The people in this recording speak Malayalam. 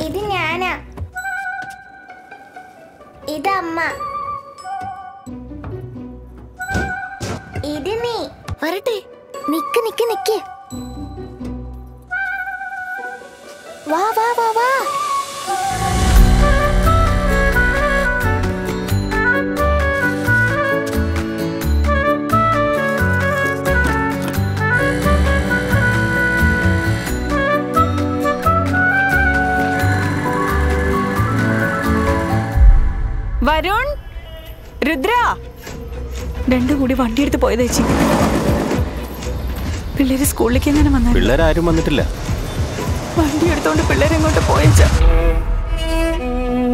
ഇത് ഞാനാ ഇതമ്മ ഇത് നീ വരട്ടെ നിക്ക് നിക്ക് നിക്ക് വാ വാ വാ വാ വരുൺ രുദ്ര രണ്ടും കൂടി വണ്ടി എടുത്ത് പോയത് ചേച്ചി പിള്ളേര് സ്കൂളിലേക്ക് എങ്ങനെ വന്നാൽ പിള്ളേരാരും വന്നിട്ടില്ല വണ്ടി എടുത്തോണ്ട് പിള്ളേരെങ്ങോട്ട് പോയച്ച